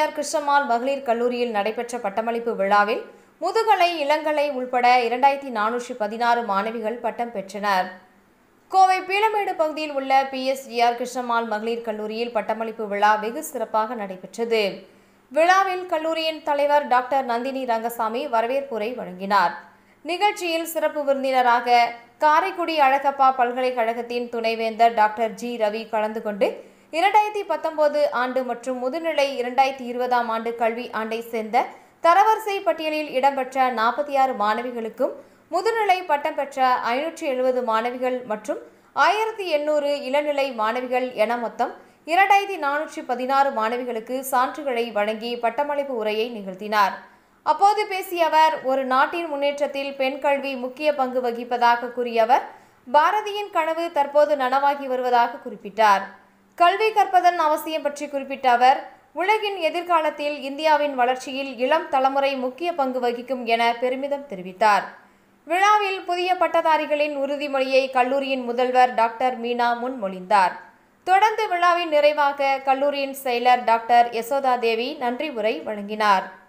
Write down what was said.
PSGR Krishnammal மகளிர் கல்லூரியில் நடைபெற்ற பட்டமளிப்பு விழாவில் முதுகலை இளங்கலை உள்பட இரண்டாயிரத்தி நானூற்றி பதினாறு மாணவிகள் பட்டம் பெற்றனர் கோவை பீளமேடு பகுதியில் உள்ள பிஎஸ்ஜிஆர் கிருஷ்ணம்மாள் மகளிர் கல்லூரியில் பட்டமளிப்பு விழா வெகு சிறப்பாக நடைபெற்றது விழாவில் கல்லூரியின் தலைவர் டாக்டர் நந்தினி ரங்கசாமி வரவேற்புரை வழங்கினார் நிகழ்ச்சியில் சிறப்பு விருந்தினராக காரைக்குடி அழகப்பா பல்கலைக்கழகத்தின் துணைவேந்தர் டாக்டர் ஜி ரவி கலந்து கொண்டு இரண்டாயிரத்தி பத்தொன்பது ஆண்டு மற்றும் முதுநிலை இரண்டாயிரத்தி இருபதாம் ஆண்டு கல்வி ஆண்டை சேர்ந்த தரவரிசை பட்டியலில் இடம்பெற்ற நாற்பத்தி ஆறு மாணவிகளுக்கும் முதுநிலை பட்டம் பெற்ற ஐநூற்றி எழுபது மாணவிகள் மற்றும் ஆயிரத்தி எண்ணூறு இளநிலை மாணவிகள் என மொத்தம் இரண்டாயிரத்தி நானூற்றி பதினாறு மாணவிகளுக்கு சான்றுகளை வழங்கி பட்டமளிப்பு உரையை நிகழ்த்தினார் அப்போது பேசிய அவர் ஒரு நாட்டின் முன்னேற்றத்தில் பெண் கல்வி முக்கிய பங்கு வகிப்பதாக கூறிய அவர் பாரதியின் கனவு தற்போது நனவாகி வருவதாக குறிப்பிட்டார் கல்வி கற்பதன் அவசியம் பற்றி குறிப்பிட்ட அவர் உலகின் எதிர்காலத்தில் இந்தியாவின் வளர்ச்சியில் இளம் தலைமுறை முக்கிய பங்கு வகிக்கும் என பெருமிதம் தெரிவித்தார் விழாவில் புதிய பட்டதாரிகளின் உறுதிமொழியை கல்லூரியின் முதல்வர் டாக்டர் மீனா முன்மொழிந்தார் தொடர்ந்து விழாவின் நிறைவாக கல்லூரியின் செயலர் டாக்டர் யசோதா தேவி நன்றி உரை வழங்கினார்